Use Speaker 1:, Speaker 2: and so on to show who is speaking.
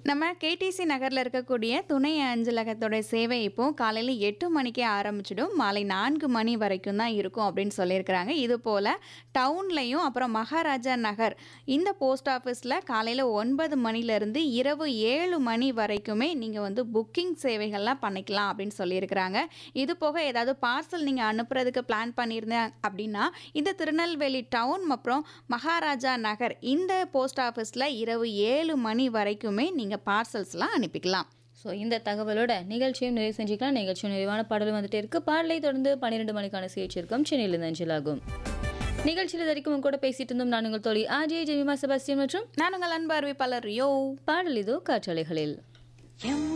Speaker 1: நம்ம கேடிசி நகரில் இருக்கக்கூடிய துணை அஞ்சலகத்தோட சேவை இப்போ காலையில் எட்டு மணிக்கே ஆரம்பிச்சிடும் மாலை நான்கு மணி வரைக்கும் தான் இருக்கும் அப்படின்னு சொல்லியிருக்கிறாங்க இது போல் டவுன்லையும் அப்புறம் மகாராஜா நகர் இந்த போஸ்ட் ஆஃபீஸில் காலையில் ஒன்பது மணிலேருந்து இரவு ஏழு மணி வரைக்குமே நீங்கள் வந்து புக்கிங் சேவைகள்லாம் பண்ணிக்கலாம் அப்படின்னு சொல்லியிருக்கிறாங்க இது போக ஏதாவது பார்சல் நீங்கள் அனுப்புறதுக்கு பிளான் பண்ணியிருந்தேன் அப்படின்னா இந்த திருநெல்வேலி டவுன் அப்புறம் மகாராஜா நகர் இந்த போஸ்ட் ஆஃபீஸில் இரவு ஏழு மணி வரைக்குமே நீங்கள் பார்சல்ஸ்லாம் அனுப்பிக்கலாம்
Speaker 2: ஸோ இந்த தகவலோட நிகழ்ச்சியும் நிறைவு செஞ்சுக்கலாம் நிகழ்ச்சியும் நிறைவான பாடலும் வந்துட்டே இருக்கு பாடலை தொடர்ந்து பன்னிரெண்டு மணிக்கான சிகிச்சை இருக்கும் சென்னையிலிருந்து அஞ்சலாகும் நிகழ்ச்சியில் வரைக்கும் உங்க கூட பேசிட்டு இருந்தோம் நான் உங்கள் தோழி அஜய் ஜெமிமா செபாஸ்டியன் மற்றும்
Speaker 1: நான் உங்கள் அன்பு அறிவிப்பாளர் யோ
Speaker 2: பாடல் இதோ காற்றலைகளில்